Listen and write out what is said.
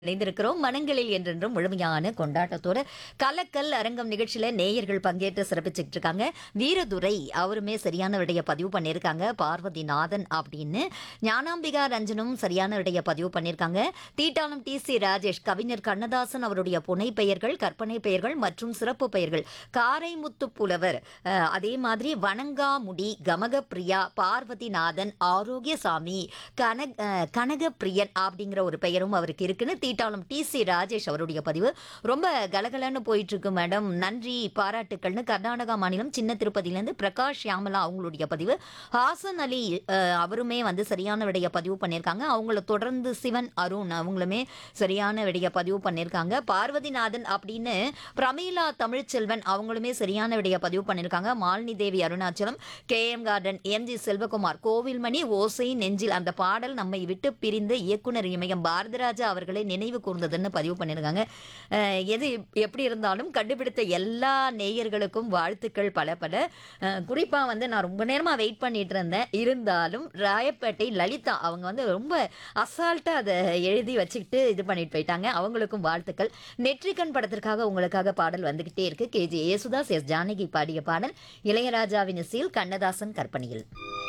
இணைந்திருக்கிறோம் மனங்களில் என்றென்றும் முழுமையான கொண்டாட்டத்தோட கலக்கல் அரங்கம் நிகழ்ச்சியில நேயர்கள் பங்கேற்று சிறப்பிச்சுட்டு இருக்காங்க வீரதுரை அவருமே சரியான விடைய பதிவு பண்ணியிருக்காங்க பார்வதிநாதன் அப்படின்னு ஞானாம்பிகா ரஞ்சனும் சரியான விடைய பதிவு பண்ணியிருக்காங்க தீட்டாளம் டி சி ராஜேஷ் கவிஞர் கண்ணதாசன் அவருடைய புனை பெயர்கள் கற்பனை பெயர்கள் மற்றும் சிறப்பு பெயர்கள் காரைமுத்து புலவர் அஹ், அதே மாதிரி வணங்காமுடி கமகப்பிரியா பார்வதிநாதன் ஆரோக்கியசாமி கனக அஹ், கனகப்பிரியன் அப்படிங்கிற ஒரு பெயரும் அவருக்கு இருக்குன்னு தீட்டாளம் டி சி ராஜேஷ் அவருடைய பதிவு ரொம்ப கலகலன்னு போயிட்டு இருக்கு மேடம் நன்றி பாராட்டுக்கள்னு கர்நாடகா மாநிலம் சின்ன திருப்பதியிலேருந்து பிரகாஷ் யாமலா அவங்களுடைய பதிவு ஹாசன் அலி அஹ், அவருமே வந்து சரியான விடைய பதிவு பண்ணியிருக்காங்க அவங்கள தொடர்ந்து சிவன் அருண் அவங்களுமே சரியான விடைய பதிவு பண்ணியிருக்காங்க பார்வதிநாதன் அப்படின்னு பிரமீளா தமிழ்ச்செல்வன் அவங்களுமே சரியான விடைய பதிவு பண்ணியிருக்காங்க Malini Devi Arunachalam K M garden M G Selvakumar Kovilmani ஓசை நெஞ்சில் அந்த பாடல் நம்மை விட்டு பிரிந்த இயக்குனர் இமயம் பாரதிராஜா அவர்களை நினைவு கூர்ந்ததுன்னு பதிவு பண்ணியிருக்காங்க அஹ் எது எப்படி இருந்தாலும் கண்டுபிடித்த எல்லா நேயர்களுக்கும் வாழ்த்துக்கள் பல பல குறிப்பாக வந்து நான் ரொம்ப நேரமாக வெயிட் பண்ணிட்டு இருந்தேன் இருந்தாலும் ராயப்பேட்டை லலிதா அவங்க வந்து ரொம்ப அசால்ட்டாக அதை எழுதி வச்சுக்கிட்டு இது பண்ணிட்டு போயிட்டாங்க அவங்களுக்கும் வாழ்த்துக்கள் நெற்றிக்கண் படத்திற்காக உங்களுக்காக பாடல் வந்துகிட்டே இருக்கு கேஜி யேசுதாஸ் எஸ் ஜானகி பாடிய பாடல் இளையராஜாவின் இசையில் கண்ணதாசன் கற்பனையில்